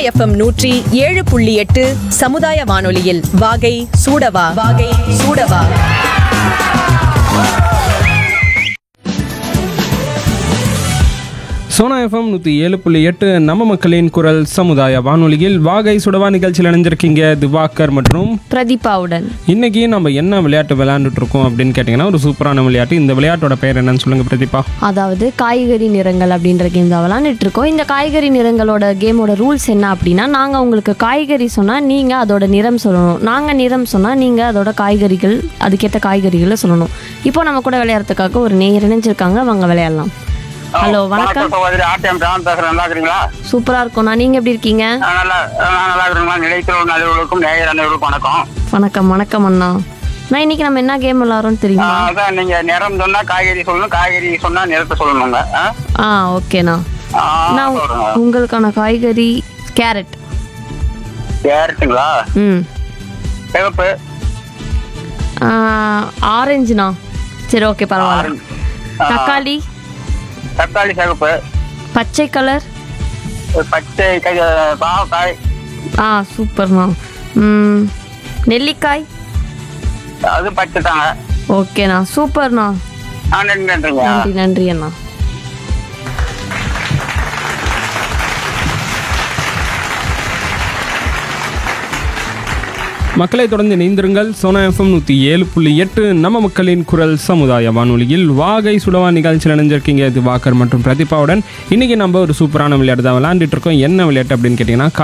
FM நூற்றி ஏழு புள்ளி எட்டு சமுதாய வானொலியில் வாகை சூடவா வாகை சூடவா சோனா எஃப்எம் நூற்றி ஏழு புள்ளி எட்டு நம்ம மக்களின் குரல் சமுதாய வானொலியில் வாகை சுடவா நிகழ்ச்சியில் இணைஞ்சிருக்கீங்க திவாகர் மற்றும் பிரதீபாவுடன் இன்னைக்கு நம்ம என்ன விளையாட்டு விளையாண்டுட்டு இருக்கோம் அப்படின்னு கேட்டிங்கன்னா ஒரு சூப்பரான விளையாட்டு இந்த விளையாட்டோட பேர் என்னன்னு சொல்லுங்க பிரதீபா அதாவது காய்கறி நிறங்கள் அப்படின்ற கேம் தான் விளாண்டுட்டு இருக்கோம் இந்த காய்கறி நிறங்களோட கேமோட ரூல்ஸ் என்ன அப்படின்னா நாங்கள் உங்களுக்கு காய்கறி சொன்னால் நீங்கள் அதோட நிறம் சொல்லணும் நாங்கள் நிறம் சொன்னால் நீங்கள் அதோட காய்கறிகள் அதுக்கேற்ற காய்கறிகளை சொல்லணும் இப்போ நம்ம கூட விளையாடுறதுக்காக ஒரு நேயர் இணைஞ்சிருக்காங்க வாங்க விளையாடலாம் ஹலோ வணக்கம் சகோதரி ஆர்டிஎம் ராமன் பேசுறேன் நல்லா இருக்கிறீங்களா சூப்பராக இருக்கோண்ணா நீங்கள் எப்படி இருக்கீங்க நான் நல்லா நான் நல்லா இருக்கிறீங்களா நிலைத்திருவு நல்லவர்களுக்கும் நேயர் அனைவருக்கும் வணக்கம் வணக்கம் வணக்கம் அண்ணா நான் இன்னைக்கு நம்ம என்ன கேம் விளாட்றோம்னு தெரியுமா ஆஹ் அதான் நீங்க நிறம் சொன்னா காய்கறி சொல்லணும் காய்கறி சொன்னா நிறத்தை சொல்லணுங்க ஆ? ஆ ஓகேண்ணா ஆஹ் நான் சொல்றேங்க. உங்களுக்கான காய்கறி கேரட் கேரட்டுங்களா ம் சிவப்பு ஆரஞ்சுண்ணா சரி ஓகே பரவாயில்ல ஆரஞ்சு. ஆஹ் தக்காளி தக்காளி சிவப்பு பச்சை கலர் பச்சை கை பாவக்காய் ஆ சூப்பர்ண்ணா ம் நெல்லிக்காய் அது பச்சை தாங்க ஓகேண்ணா சூப்பர்ண்ணா ஆ நன்றி நன்றிங்க நன்றி நன்றி அண்ணா மக்களை தொடர்ந்து இணைந்திருங்கள் சோனா எஃப்எம் நூற்றி ஏழு புள்ளி எட்டு நம்ம மக்களின் குரல் சமுதாய வானொலியில் வாகை சுடவா நிகழ்ச்சியில் இணைஞ்சிருக்கீங்க திவாகர் மற்றும் பிரதீபாவுடன் இன்னைக்கு நம்ம ஒரு சூப்பரான விளையாட்டு தான் விளையாண்டுட்டு இருக்கோம் என்ன விளையாட்டு அப்படின்னு கேட்டிங்கன்னா